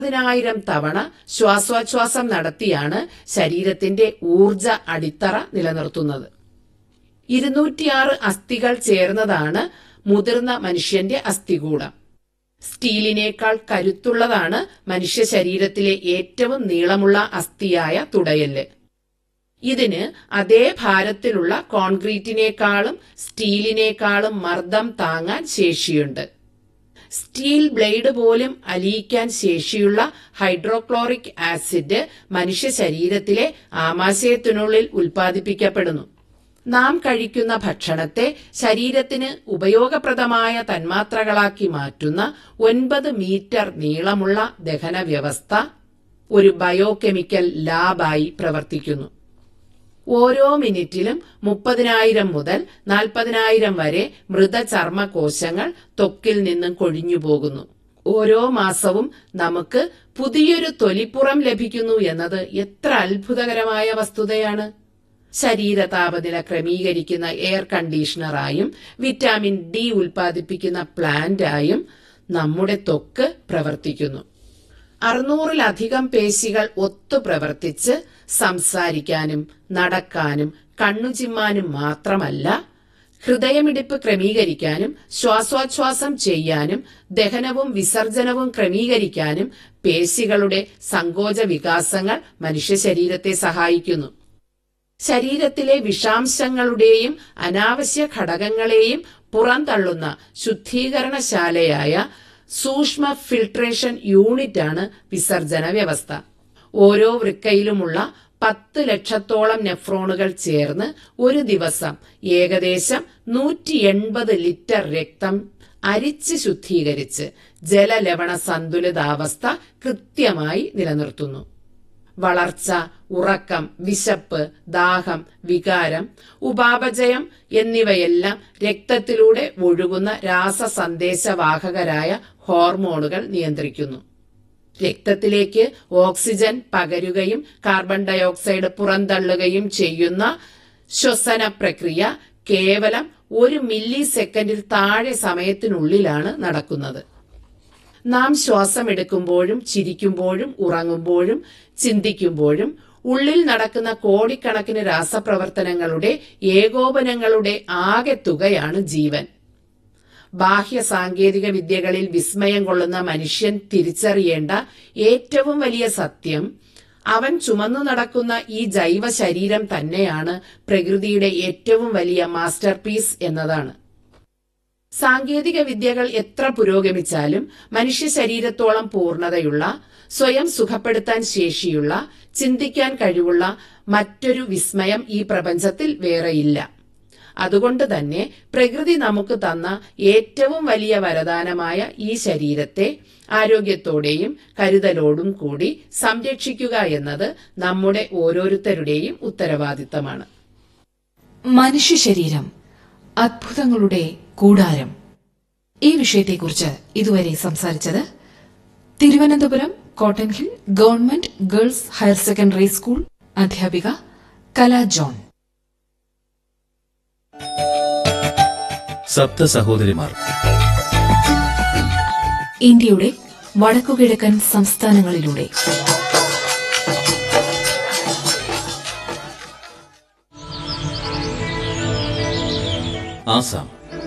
പതിനായിരം തവണ ശ്വാസോച്ഛ്വാസം നടത്തിയാണ് ശരീരത്തിന്റെ ഊർജ അടിത്തറ നിലനിർത്തുന്നത് ഇരുന്നൂറ്റിയാറ് അസ്ഥികൾ ചേർന്നതാണ് മുതിർന്ന മനുഷ്യന്റെ അസ്ഥികൂടം സ്റ്റീലിനേക്കാൾ കരുത്തുള്ളതാണ് മനുഷ്യ ശരീരത്തിലെ ഏറ്റവും നീളമുള്ള അസ്ഥിയായ തുടയല് ഇതിന് അതേ ഭാരത്തിലുള്ള കോൺക്രീറ്റിനേക്കാളും സ്റ്റീലിനേക്കാളും മർദ്ദം താങ്ങാൻ ശേഷിയുണ്ട് സ്റ്റീൽ ബ്ലേഡ് പോലും അലിയിക്കാൻ ശേഷിയുള്ള ഹൈഡ്രോക്ലോറിക് ആസിഡ് മനുഷ്യ ശരീരത്തിലെ ആമാശയത്തിനുള്ളിൽ ഉൽപ്പാദിപ്പിക്കപ്പെടുന്നു നാം കഴിക്കുന്ന ഭക്ഷണത്തെ ശരീരത്തിന് ഉപയോഗപ്രദമായ തന്മാത്രകളാക്കി മാറ്റുന്ന ഒൻപത് മീറ്റർ നീളമുള്ള ദഹന വ്യവസ്ഥ ഒരു ബയോകെമിക്കൽ ലാബായി പ്രവർത്തിക്കുന്നു ഓരോ മിനിറ്റിലും മുപ്പതിനായിരം മുതൽ നാൽപ്പതിനായിരം വരെ മൃതചർമ്മ കോശങ്ങൾ ത്വക്കിൽ നിന്നും കൊഴിഞ്ഞു പോകുന്നു ഓരോ മാസവും നമുക്ക് പുതിയൊരു തൊലിപ്പുറം ലഭിക്കുന്നു എന്നത് എത്ര അത്ഭുതകരമായ വസ്തുതയാണ് ശരീര താപനില ക്രമീകരിക്കുന്ന എയർ കണ്ടീഷണറായും വിറ്റാമിൻ ഡി ഉൽപ്പാദിപ്പിക്കുന്ന പ്ലാന്റായും നമ്മുടെ ത്വക്ക് പ്രവർത്തിക്കുന്നു അറുന്നൂറിലധികം പേശികൾ ഒത്തു പ്രവർത്തിച്ച് സംസാരിക്കാനും നടക്കാനും കണ്ണുചിമ്മാനും മാത്രമല്ല ഹൃദയമിടിപ്പ് ക്രമീകരിക്കാനും ശ്വാസോച്ഛ്വാസം ചെയ്യാനും ദഹനവും വിസർജനവും ക്രമീകരിക്കാനും പേശികളുടെ സങ്കോച വികാസങ്ങൾ മനുഷ്യ ശരീരത്തെ സഹായിക്കുന്നു ശരീരത്തിലെ വിഷാംശങ്ങളുടെയും അനാവശ്യ ഘടകങ്ങളെയും പുറന്തള്ളുന്ന ശുദ്ധീകരണശാലയായ സൂക്ഷ്മ ഫിൽട്രേഷൻ യൂണിറ്റാണ് വിസർജന വ്യവസ്ഥ ഓരോ വൃക്കയിലുമുള്ള പത്ത് ലക്ഷത്തോളം നെഫ്രോണുകൾ ചേർന്ന് ഒരു ദിവസം ഏകദേശം നൂറ്റി എൺപത് ലിറ്റർ രക്തം അരിച്ച് ശുദ്ധീകരിച്ച് ജലലവണ സന്തുലിതാവസ്ഥ കൃത്യമായി നിലനിർത്തുന്നു വളർച്ച ഉറക്കം വിശപ്പ് ദാഹം വികാരം ഉപാപചയം എന്നിവയെല്ലാം രക്തത്തിലൂടെ ഒഴുകുന്ന രാസസന്ദേശവാഹകരായ ഹോർമോണുകൾ നിയന്ത്രിക്കുന്നു രക്തത്തിലേക്ക് ഓക്സിജൻ പകരുകയും കാർബൺ ഡയോക്സൈഡ് പുറന്തള്ളുകയും ചെയ്യുന്ന ശ്വസന പ്രക്രിയ കേവലം ഒരു മില്ലി സെക്കൻഡിൽ താഴെ സമയത്തിനുള്ളിലാണ് നടക്കുന്നത് നാം ശ്വാസമെടുക്കുമ്പോഴും ചിരിക്കുമ്പോഴും ഉറങ്ങുമ്പോഴും ചിന്തിക്കുമ്പോഴും ഉള്ളിൽ നടക്കുന്ന കോടിക്കണക്കിന് രാസപ്രവർത്തനങ്ങളുടെ ഏകോപനങ്ങളുടെ ആകെ തുകയാണ് ജീവൻ ബാഹ്യ സാങ്കേതിക വിദ്യകളിൽ വിസ്മയം കൊള്ളുന്ന മനുഷ്യൻ തിരിച്ചറിയേണ്ട ഏറ്റവും വലിയ സത്യം അവൻ ചുമന്നു നടക്കുന്ന ഈ ജൈവ ശരീരം തന്നെയാണ് പ്രകൃതിയുടെ ഏറ്റവും വലിയ മാസ്റ്റർ പീസ് എന്നതാണ് സാങ്കേതിക വിദ്യകൾ എത്ര പുരോഗമിച്ചാലും മനുഷ്യ ശരീരത്തോളം പൂർണ്ണതയുള്ള സ്വയം സുഖപ്പെടുത്താൻ ശേഷിയുള്ള ചിന്തിക്കാൻ കഴിവുള്ള മറ്റൊരു വിസ്മയം ഈ പ്രപഞ്ചത്തിൽ വേറെയില്ല അതുകൊണ്ട് തന്നെ പ്രകൃതി നമുക്ക് തന്ന ഏറ്റവും വലിയ വരദാനമായ ഈ ശരീരത്തെ ആരോഗ്യത്തോടെയും കരുതലോടും കൂടി സംരക്ഷിക്കുക എന്നത് നമ്മുടെ ഓരോരുത്തരുടെയും ഉത്തരവാദിത്തമാണ് മനുഷ്യ ശരീരം അത്ഭുതങ്ങളുടെ കൂടാരം ഈ വിഷയത്തെക്കുറിച്ച് ഇതുവരെ സംസാരിച്ചത് Thiruvananthapuram cotton hill government girls higher secondary school അധ്യാപിക കലാ ജോൺ സപ്ത സഹോദരിമാർ ഇന്ത്യയുടെ വടക്കുകിഴക്കൻ സംസ്ഥാനങ്ങളിലൂടെ ആസാം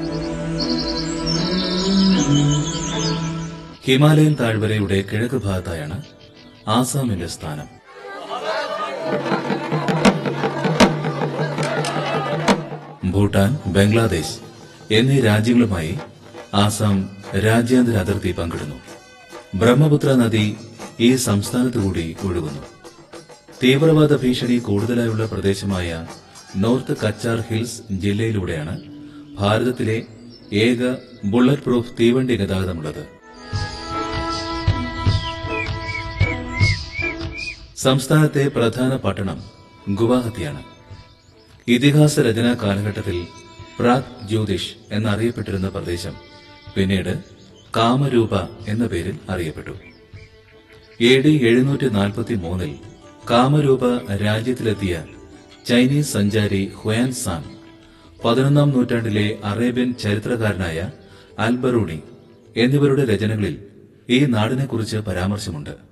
ഹിമാലയൻ താഴ്വരയുടെ കിഴക്ക് ഭാഗത്തായാണ് ആസാമിന്റെ സ്ഥാനം ഭൂട്ടാൻ ബംഗ്ലാദേശ് എന്നീ രാജ്യങ്ങളുമായി ആസാം രാജ്യാന്തര അതിർത്തി പങ്കിടുന്നു ബ്രഹ്മപുത്ര നദി ഈ സംസ്ഥാനത്തു കൂടി ഒഴുകുന്നു തീവ്രവാദ ഭീഷണി കൂടുതലായുള്ള പ്രദേശമായ നോർത്ത് കച്ചാർ ഹിൽസ് ജില്ലയിലൂടെയാണ് ഭാരതത്തിലെ ഏക ബുള്ളറ്റ് പ്രൂഫ് തീവണ്ടി ഗതാഗതമുള്ളത് സംസ്ഥാനത്തെ പ്രധാന പട്ടണം ഗുവാഹത്തിയാണ് ഇതിഹാസ രചനാ കാലഘട്ടത്തിൽ പ്രാഗ് ജ്യോതിഷ് എന്നറിയപ്പെട്ടിരുന്ന പ്രദേശം പിന്നീട് കാമരൂപ എന്ന പേരിൽ അറിയപ്പെട്ടു എ ഡി എഴുന്നൂറ്റി നാൽപ്പത്തി മൂന്നിൽ കാമരൂപ രാജ്യത്തിലെത്തിയ ചൈനീസ് സഞ്ചാരി ഹുയാൻ സാങ് പതിനൊന്നാം നൂറ്റാണ്ടിലെ അറേബ്യൻ ചരിത്രകാരനായ അൽബറൂണി എന്നിവരുടെ രചനകളിൽ ഈ നാടിനെക്കുറിച്ച് പരാമർശമുണ്ട്